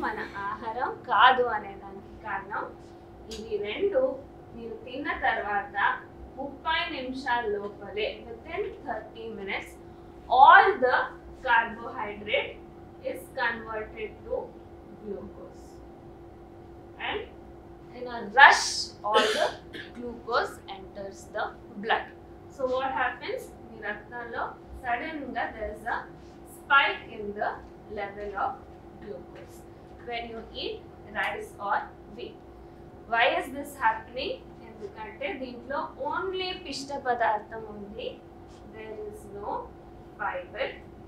మన ఆహారం కాదు అనేదానికి కారణం ఇవి రెండు మీరు తిన్న తర్వాత ముప్పై నిమిషాల లోపలే with in thirty minutes all the carbohydrate is converted to glucose and in a rush all the glucose enters the blood so what happens మీ రక్తంలో sudden గా there is a spike in the level of glucose when you eat rice or wheat why is this happening ఎందుకంటే దీంట్లో only పిష్ట పదార్థం ఉంది there is no fibre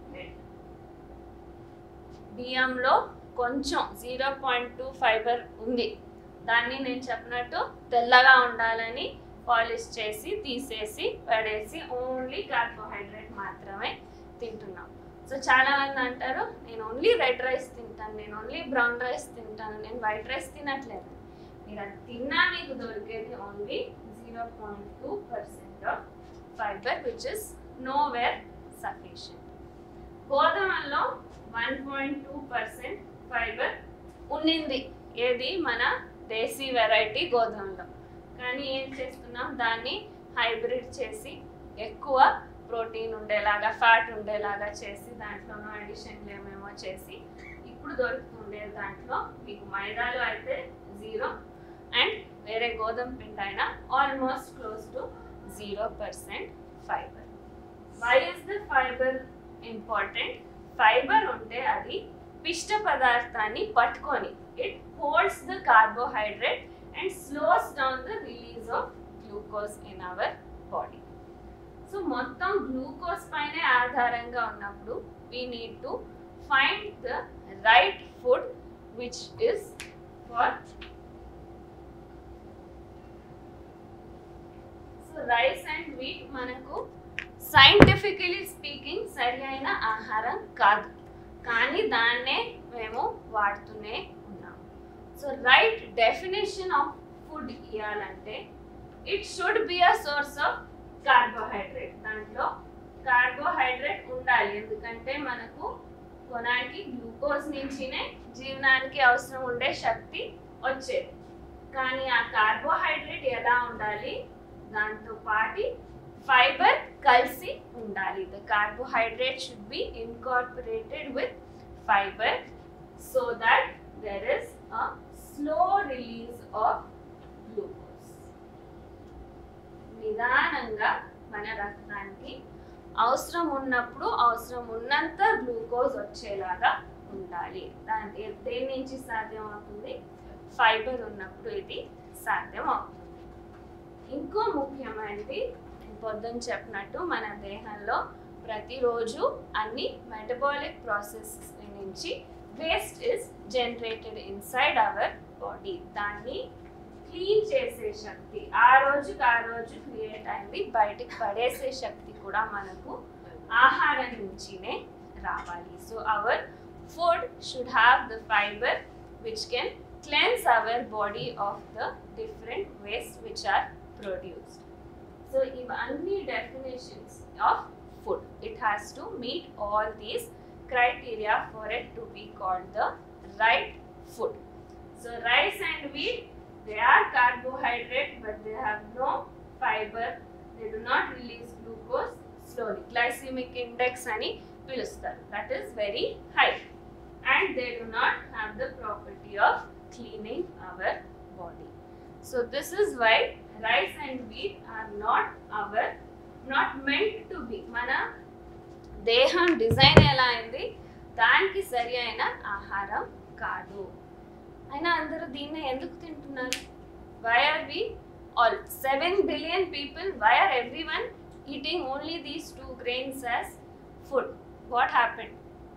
బియ్యంలో కొంచెం zero point two fibre ఉంది దాన్ని నేను చెప్పినట్టు తెల్లగా ఉండాలని పాలిష్ చేసి తీసేసి పడేసి ఓన్లీ కార్బోహైడ్రేట్ మాత్రమే తింటున్నాం సో చాలా మంది అంటారు నేను ఓన్లీ రెడ్ రైస్ తింటాను నేను ఓన్లీ బ్రౌన్ రైస్ తింటాను నేను వైట్ రైస్ తినట్లేదు మీరు అది తిన్నా మీకు దొరికేది only zero point two percent of fiber which is nowhere sufficient గోధుమల్లో one point two percent fiber ఉన్నింది ఏది మన దేశీ వెరైటీ గోధుమలో కానీ ఏం చేస్తున్నాం దాన్ని హైబ్రిడ్ చేసి ఎక్కువ ప్రోటీన్ ఉండేలాగా ఫ్యాట్ ఉండేలాగా చేసి దాంట్లోనూ అడిషన్లు ఏమేమో చేసి ఇప్పుడు దొరుకుతుండే దాంట్లో మీకు మైదాలో అయితే జీరో అండ్ వేరే గోధుమ పిండి అయినా almost close to zero percent fiber why is the fiber important fiber ఉంటే అది పిష్ట పదార్థాన్ని పట్టుకొని it holds the carbohydrate and slows down the release of glucose in our body so మొత్తం గ్లూకోజ్ పైనే ఆధారంగా ఉన్నప్పుడు we need to find the right food which is for so rice and wheat మనకు సైంటిఫికలీ స్పీకింగ్ సరి అయిన ఆహారం కాదు కానీ దాన్నే మేము వాడుతూనే ఉన్నాం so right definition of food ఇవ్వాలంటే it should be a source of carbohydrate దాంట్లో కార్బోహైడ్రేట్ ఉండాలి ఎందుకంటే మనకు కొనానికి గ్లూకోజ్ నుంచినే జీవనానికి అవసరం ఉండే శక్తి వచ్చేది కానీ ఆ కార్బోహైడ్రేట్ ఎలా ఉండాలి దాంతో పాటి ఫైబర్ కలిసి ఉండాలి the carbohydrate should be incorporated with fiber so that there is a slow release of glucose నిదానంగా మన రక్తానికి అవసరం ఉన్నప్పుడు అవసరం ఉన్నంత గ్లూకోజ్ వచ్చేలాగా ఉండాలి దాని దేని నుంచి సాధ్యం అవుతుంది ఫైబర్ ఉన్నప్పుడు ఇది సాధ్యం అవుతుంది ఇంకో ముఖ్యమైనది పొద్దున్న చెప్పినట్టు మన దేహంలో ప్రతిరోజు అన్ని మెటబాలిక్ ప్రాసెస్ నుంచి waste is generated inside our body దాన్ని క్లీన్ చేసే శక్తి ఆ రోజుకి ఆ రోజు క్రియేట్ అయింది బయటికి పడేసే శక్తి కూడా మనకు ఆహారం నుంచినే రావాలి so our food should have the fiber which can cleanse our body of the different waste which are produced so ఇవన్నీ definitions of food it has to meet all these criteria for it to be called the right food. So rice and wheat, they are carbohydrate but they have no fiber. They do not release glucose slowly. Glycemic index ani పిలుస్తారు that is very high and they do not have the property of cleaning our body. So this is why rice and wheat are not our not meant to be. మన దేహం design ఎలా అయింది దానికి సరి అయిన ఆహారం కాదు అయినా అందరూ దీన్ని ఎందుకు తింటున్నారు why are we all seven billion people why are everyone eating only these two grains as food what happen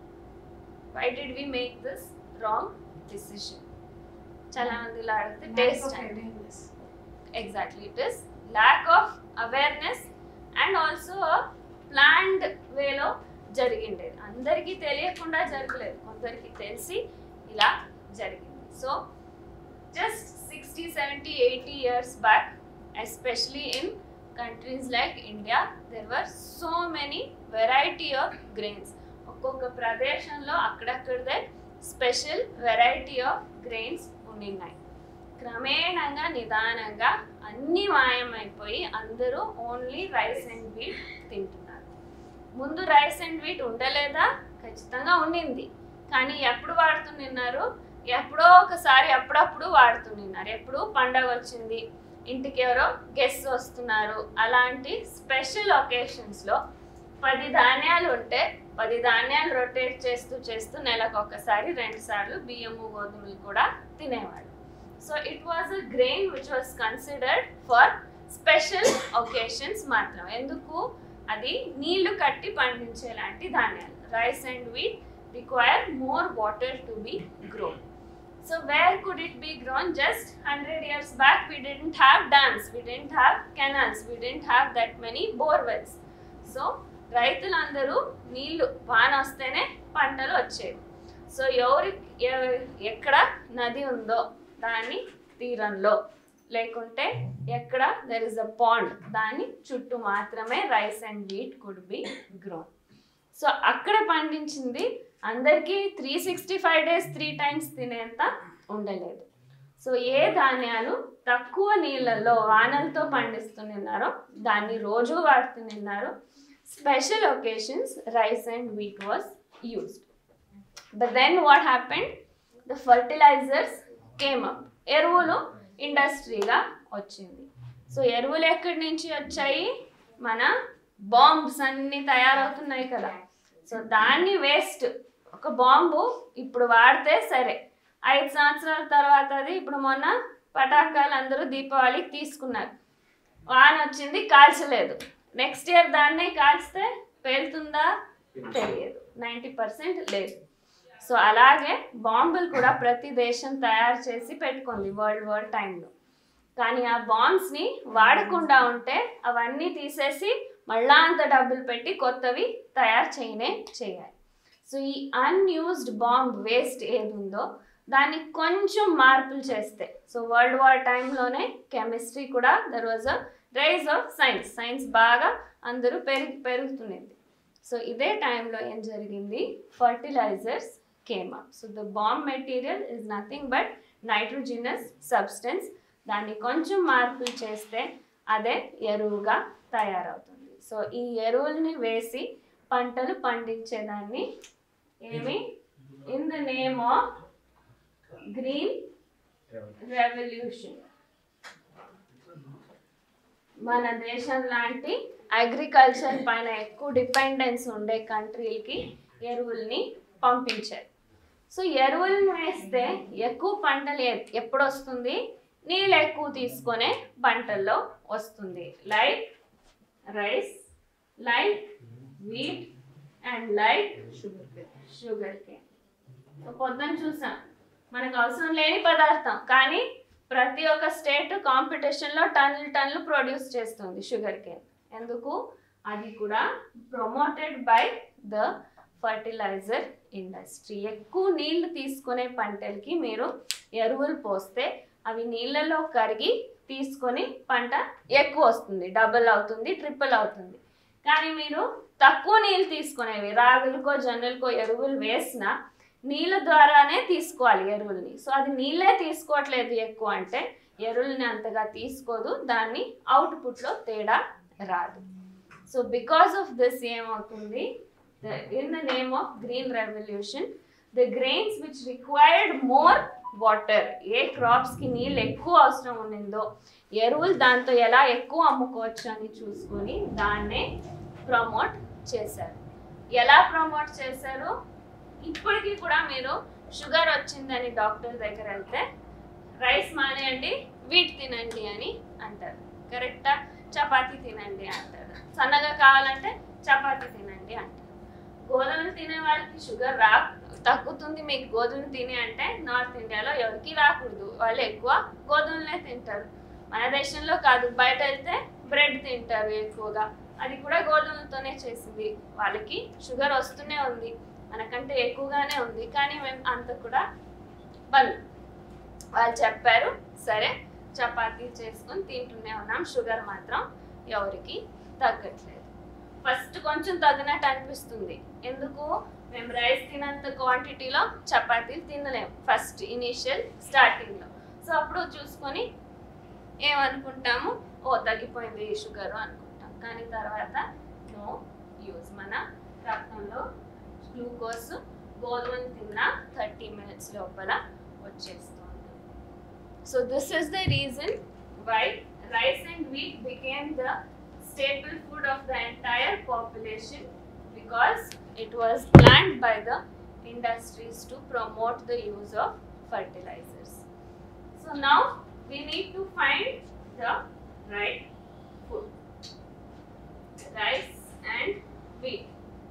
why did we make this wrong decision చాలా మందిలో అడిగితే taste exactly it is lack of awareness and also planned వేలో జరిగిండేది అందరికీ తెలియకుండా జరగలేదు కొందరికి తెలిసి ఇలా జరిగింది so just sixty seventy eighty years back especially in countries like India there were so many variety of grains ఒక్కొక్క ప్రదేశంలో అక్కడక్కడదే స్పెషల్ వెరైటీ ఆఫ్ గ్రెయిన్స్ ఉండినాయి క్రమేణంగా నిదానంగా అన్ని మాయమైపోయి అందరూ ఓన్లీ రైస్ అండ్ వీట్ తింటున్నారు ముందు రైస్ అండ్ వీట్ ఉండలేదా ఖచ్చితంగా ఉండింది కానీ ఎప్పుడు వాడుతున్నారు ఎప్పుడో ఒకసారి అప్పుడప్పుడు వాడుతున్నారు ఎప్పుడు పండగ వచ్చింది ఇంటికి ఎవరో గెస్ట్ వస్తున్నారు అలాంటి స్పెషల్ ఒకేషన్స్లో పది ధాన్యాలు ఉంటే పది ధాన్యాలు రొటేట్ చేస్తూ చేస్తూ నెలకు ఒక్కసారి రెండు సార్లు బియ్యము గోధుమలు కూడా తినేవాడు so it was a grain which was considered for special occasions మాత్రం ఎందుకు అది నీళ్లు కట్టి పండించేలాంటి ధాన్యాలు rice and wheat require more water to be grown So where could it be grown? Just 100 years back we didn't have dams, we didn't have canals, we didn't have that many bore wells. So రైతులందరూ నీళ్లు వాన వస్తేనే పంటలు వచ్చేవి so ఎవరి ఎ- ఎక్కడ నది ఉందో దాని తీరంలో లేకుంటే ఎక్కడ దెర్ ఇస్ అ పాండ్ దాని చుట్టూ మాత్రమే rice and wheat could be grown so అక్కడ పండించింది అందరికీ three sixty five days three times తినేంత ఉండలేదు సో ఏ ధాన్యాలు తక్కువ నీళ్ళల్లో వానలతో పండిస్తున్నారో దాన్ని రోజు వాడుతున్నారు special occasions rice and wheat was used but then what happened the fertilizers came up ఎరువులు ఇండస్ట్రీగా వచ్చింది సో ఎరువులు ఎక్కడి నుంచి వచ్చాయి మన బాంబ్స్ అన్నీ తయారవుతున్నాయి కదా సో దాన్ని వేస్ట్ ఒక బాంబు ఇప్పుడు వాడితే సరే ఐదు సంవత్సరాల తర్వాత అది ఇప్పుడు మొన్న పటాకాలు అందరూ దీపావళికి తీసుకున్నారు వాన వచ్చింది కాల్చలేదు నెక్స్ట్ ఇయర్ దాన్నే కాల్చితే పేలుతుందా తెలియదు నైంటీ పర్సెంట్ లేదు సో అలాగే బాంబులు కూడా ప్రతి దేశం తయారు చేసి పెట్టుకుంది వరల్డ్ వార్ టైంలో కానీ ఆ బాంబ్స్ని వాడకుండా ఉంటే అవన్నీ తీసేసి మళ్ళా అంత డబ్బులు పెట్టి కొత్తవి తయారు చేయనే చేయాలి సో ఈ అన్యూజ్డ్ బాంబ్ వేస్ట్ ఏది ఉందో దాన్ని కొంచెం మార్పులు చేస్తే సో వరల్డ్ వార్ టైంలోనే కెమిస్ట్రీ కూడా there was a rise of science science బాగా అందరూ పెరిగి పెరుగుతున్నది సో ఇదే టైంలో ఏం జరిగింది fertilizers came up so the bomb material is nothing but nitrogenous substance దాన్ని కొంచెం మార్పులు చేస్తే అదే ఎరువుగా తయారవుతుంది సో ఈ ఎరువుల్ని వేసి పంటలు పండించేదాన్ని ఏమి in the name of green revolution మన దేశం లాంటి అగ్రికల్చర్ పైన ఎక్కువ డిపెండెన్స్ ఉండే కంట్రీలకి ఎరువుల్ని పంపించారు సో ఎరువులను వేస్తే ఎక్కువ పంటలు ఎ- ఎప్పుడు వస్తుంది నీళ్ళు ఎక్కువ తీసుకునే పంటల్లో వస్తుంది like rice like wheat and like sugar cane so పొద్దున చూసాం మనకు అవసరం లేని పదార్థం కానీ ప్రతి ఒక్క స్టేట్ కాంపిటీషన్లో టన్నులు టన్నులు ప్రొడ్యూస్ చేస్తుంది షుగర్ కేన్ ఎందుకు అది కూడా promoted by the fertilizer industry ఎక్కువ నీళ్లు తీసుకునే పంటలకి మీరు ఎరువులు పోస్తే అవి నీళ్ళలో కరిగి తీసుకొని పంట ఎక్కువ వస్తుంది డబుల్ అవుతుంది ట్రిపుల్ అవుతుంది కానీ మీరు తక్కువ నీళ్ళు తీసుకునేవి రాగులకో జొన్నలకో ఎరువులు వేసినా నీళ్ళ ద్వారానే తీసుకోవాలి ఎరువుల్ని సో అది నీళ్ళే తీసుకోవట్లేదు ఎక్కువ అంటే ఎరువుల్ని అంతగా తీసుకోదు దాన్ని అవుట్పుట్లో తేడా రాదు సో బికాస్ ఆఫ్ దిస్ ఏమవుతుంది in the name of green revolution the grains which required more water ఏ క్రాప్స్కి నీళ్ళు ఎక్కువ అవసరం ఉండిందో ఎరువులు దాంతో ఎలా ఎక్కువ అమ్ముకోవచ్చు అని చూసుకొని దాన్నే ప్రమోట్ చేశారు ఎలా ప్రమోట్ చేశారు ఇప్పటికీ కూడా మీరు షుగర్ వచ్చిందని డాక్టర్ దగ్గర వెళ్తే రైస్ మానేయండి వీట్ తినండి అని అంటారు కరెక్టా చపాతీ తినండి అంటారు సన్నగా కావాలంటే చపాతీ తినండి అంటారు గోధుమలు తినే వాళ్ళకి షుగర్ రా తగ్గుతుంది మీకు గోధుమలు తిని అంటే నార్త్ ఇండియాలో ఎవరికి రాకూడదు వాళ్ళు ఎక్కువ గోధుమలే తింటారు మన దేశంలో కాదు బయట వెళ్తే బ్రెడ్ తింటారు ఎక్కువగా అది కూడా గోధుమలతోనే చేసింది వాళ్ళకి షుగర్ వస్తూనే ఉంది మనకంటే ఎక్కువగానే ఉంది కానీ మేము అంత కూడా బంద్ వాళ్ళు చెప్పారు సరే చపాతీ చేసుకొని తింటూనే ఉన్నాం షుగర్ మాత్రం ఎవరికి తగ్గట్లేదు ఫస్ట్ కొంచెం తగ్గినట్టు అనిపిస్తుంది ఎందుకు మేము రైస్ తినంత క్వాంటిటీలో చపాతీలు తినలేము ఫస్ట్ ఇనిషియల్ స్టార్టింగ్లో సో అప్పుడు చూసుకొని ఏమనుకుంటాము ఓ తగ్గిపోయింది షుగర్ అనుకుంటాం కానీ తర్వాత నో యూజ్ మన రక్తంలో గ్లూకోజ్ గోధుమలు తిన్న థర్టీ మినిట్స్ లోపల వచ్చేస్తుంది so this is the reason why rice and wheat became the staple food of the entire population because it was planned by the industries to promote the use of fertilizers. So now we need to find the right food. Rice and wheat.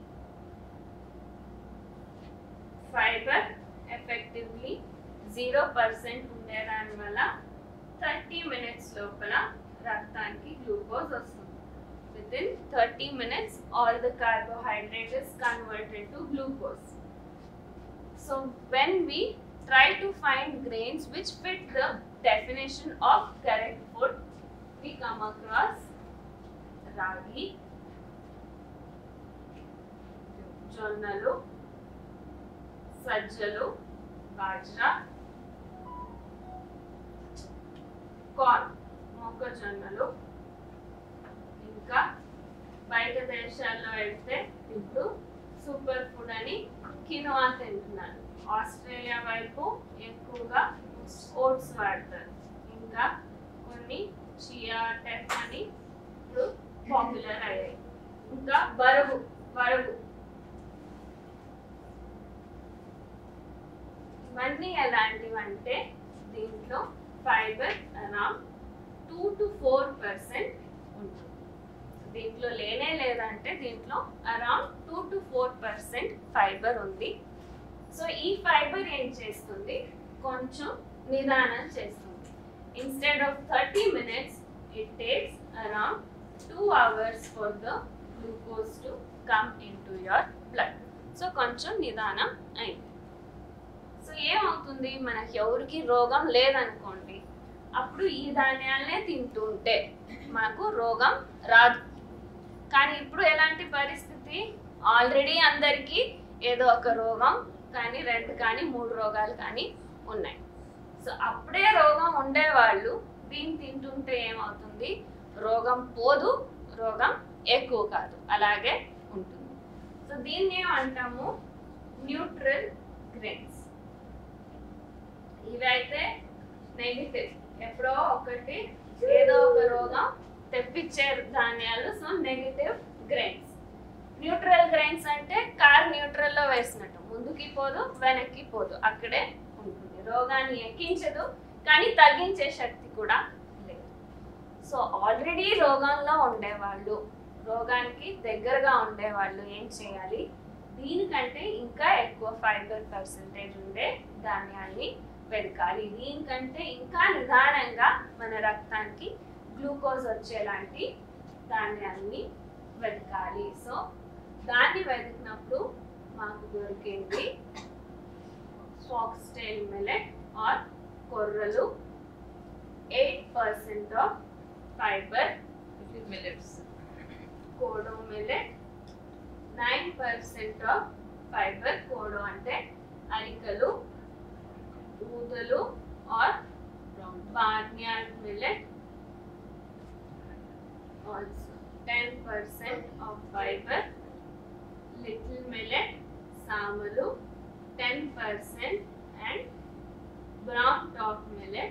Fiber effectively 0% ఉండేదాని వల్ల thirty minutes లోపల రక్తానికి glucose వస్తుంది within 30 minutes all the carbohydrate is converted to glucose so when we try to find grains which fit the definition of correct food we come across ragi జొన్నలు సజ్జలు bajra corn మొక్కజొన్నలు ఇంకా బయట దేశాల్లో వెళ్తే ఇప్పుడు సూపర్ ఫుడ్ అని కినోవా తింటున్నారు ఆస్ట్రేలియా వైపు ఎక్కువగా ఓట్స్ వాడతారు ఇంకా కొన్ని చియా టెఫ్ అని ఇప్పుడు పాపులర్ అయ్యాయి ఇంకా బరువు బరువు ఇవన్నీ ఎలాంటివంటే దీంట్లో fiber around two to four percent ఉంటుంది దీంట్లో లేనే లేదంటే దీంట్లో around two to four percent fiber ఉంది సో ఈ ఫైబర్ ఏం చేస్తుంది కొంచెం నిదానం చేస్తుంది instead of thirty minutes it takes around two hours for the glucose to come in to your blood so కొంచెం నిదానం అయింది సో ఏమవుతుంది మనకి ఎవరికి రోగం లేదనుకోండి అప్పుడు ఈ ధాన్యాలనే తింటుంటే మనకు రోగం రాదు కానీ ఇప్పుడు ఎలాంటి పరిస్థితి ఆల్రెడీ అందరికీ ఏదో ఒక రోగం కానీ రెండు కానీ మూడు రోగాలు కానీ ఉన్నాయి సో అప్పుడే రోగం ఉండేవాళ్ళు దీన్ని తింటుంటే ఏమవుతుంది రోగం పోదు రోగం ఎక్కువ కాదు అలాగే ఉంటుంది సో దీన్ని ఏమంటాము న్యూట్రల్ గ్రెయిన్స్ ఇవైతే నెగిటివ్ ఎప్పుడో ఒకటి ఏదో ఒక రోగం తెప్పించే ధాన్యాలు so negative grains neutral grains అంటే కార్ న్యూట్రల్ లో వేసినట్టు ముందుకి పోదు వెనక్కి పోదు అక్కడే ఉంటుంది రోగాన్ని ఎక్కించదు కానీ తగ్గించే శక్తి కూడా లేదు సో ఆల్రెడీ రోగంలో ఉండేవాళ్ళు రోగానికి దగ్గరగా ఉండేవాళ్ళు ఏం చేయాలి దీనికంటే ఇంకా ఎక్కువ ఫైబర్ పర్సంటేజ్ ఉండే ధాన్యాన్ని వెతకాలి దీనికంటే ఇంకా నిదానంగా మన రక్తానికి గ్లూకోజ్ వచ్చేలాంటి ధాన్యాన్ని వెతకాలి సో దాన్ని వెతికినప్పుడు మాకు దొరికింది ఫాక్స్టైల్ మిలెట్ ఆర్ కొర్రలు eight percent of fiber millets kodo millet nine percent of fiber kodo అంటే అరికలు ఊదలు or barnyard millet also 10% of fiber little millet samalu 10% and brown top millet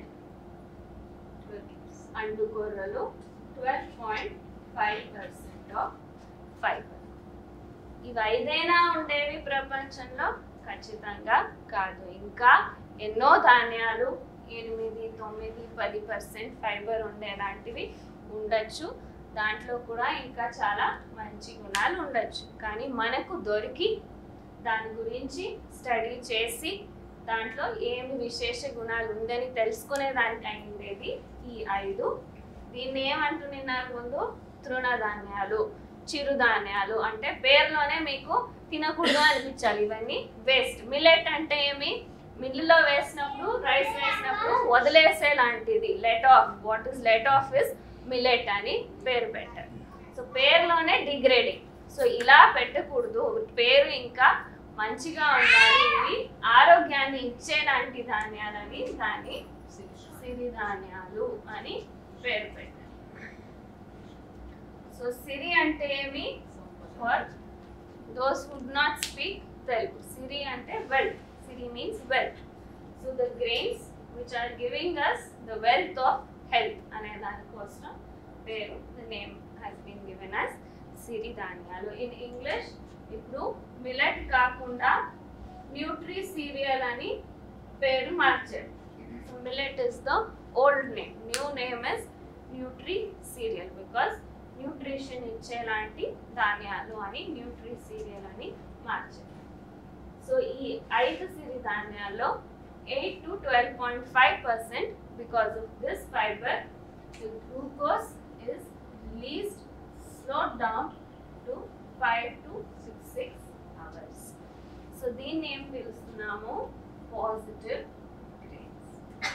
అండుకొర్రలు twelve point five percent of fiber ఇవి ఐదైనా ఉండేవి ప్రపంచంలో ఖచ్చితంగా కాదు ఇంకా ఎన్నో ధాన్యాలు ఎనిమిది తొమ్మిది పది పర్సెంట్ ఫైబర్ ఉండేలాంటివి ఉండొచ్చు దాంట్లో కూడా ఇంకా చాలా మంచి గుణాలు ఉండొచ్చు కానీ మనకు దొరికి దాని గురించి స్టడీ చేసి దాంట్లో ఏమి విశేష గుణాలు ఉందని తెలుసుకునే దానికి అయిండేది ఈ ఐదు దీన్ని ఏమంటున్నారు ముందు తృణధాన్యాలు చిరుధాన్యాలు అంటే పేర్లోనే మీకు తినకూడదు అనిపించాలి ఇవన్నీ వేస్ట్ మిల్లెట్ అంటే ఏమి మిల్లులో వేసినప్పుడు రైస్ వేసినప్పుడు వదిలేసే లాంటిది let off what is let off is millet అని పేరు పెట్టారు సో పేరులోనే డిగ్రేడింగ్ సో ఇలా పెట్టకూడదు పేరు ఇంకా మంచిగా ఉండాలి ఇవి ఆరోగ్యాన్ని ఇచ్చేలాంటి ధాన్యాలని దాని సిరిధాన్యాలు అని పేరు పెట్టారు సో సిరి అంటే ఏమి for those would not speak Telugu సిరి అంటే wealth siri means wealth so the grains which are giving us the wealth of health అనే దానికోసం పేరు the name has been given as siri ధాన్యాలు ఇన్ ఇంగ్లీష్ ఇప్పుడు మిలెట్ కాకుండా న్యూట్రీ సీరియల్ అని పేరు మార్చారు so millet is the old name new name is nutri cereal because nutrition ఇచ్చేలాంటి ధాన్యాలు అని న్యూట్రీ సీరియల్ అని మార్చారు సో ఈ ఐదు సిరి ధాన్యాల్లో eight to twelve point five percent because of this fiber the glucose is least slowed down to 5 to 6 hours. సో దీన్ని ఏం పిలుస్తున్నాము పాజిటివ్ గ్రేన్స్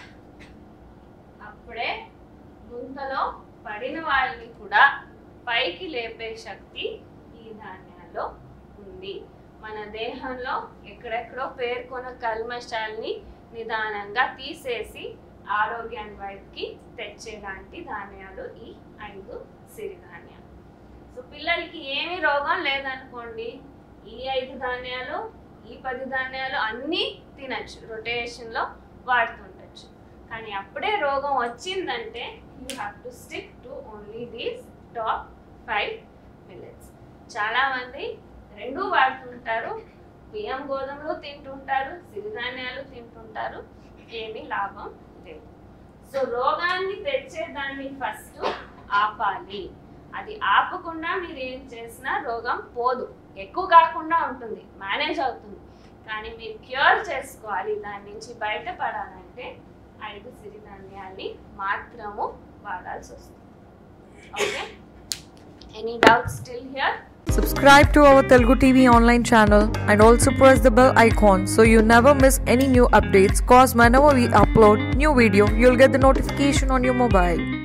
అప్పుడే గుంతలో పడిన వాళ్ళని కూడా పైకి లేపే శక్తి ఈ ధాన్యాల్లో ఉంది మన దేహంలో ఎక్కడెక్కడో పేర్కొన్న కల్మషాల్ని నిదానంగా తీసేసి ఆరోగ్యాన్ని వైపుకి తెచ్చేలాంటి ధాన్యాలు ఈ ఐదు సిరిధాన్యాలు సో పిల్లలకి ఏమి రోగం లేదనుకోండి ఈ ఐదు ధాన్యాలు ఈ పది ధాన్యాలు అన్నీ తినచ్చు రొటేషన్లో వాడుతుండొచ్చు కానీ అప్పుడే రోగం వచ్చిందంటే you have to stick to only these top five millets చాలామంది రెండూ వాడుతుంటారు బియ్యం గోధుమలు తింటుంటారు సిరిధాన్యాలు తింటుంటారు ఏమీ లాభం లేదు సో రోగాన్ని తెచ్చేదాన్ని ఫస్ట్ ఆపాలి అది ఆపకుండా మీరు ఏం చేసినా రోగం పోదు ఎక్కువ కాకుండా ఉంటుంది మేనేజ్ అవుతుంది కానీ మీరు క్యూర్ చేసుకోవాలి దాని నుంచి బయటపడాలంటే ఐదు సిరిధాన్యాల్ని మాత్రము వాడాల్సి వస్తుంది okay any doubt still here Subscribe to our Telugu TV online channel and also press the bell icon so you never miss any new updates. Cause whenever we upload new video, you'll get the notification on your mobile.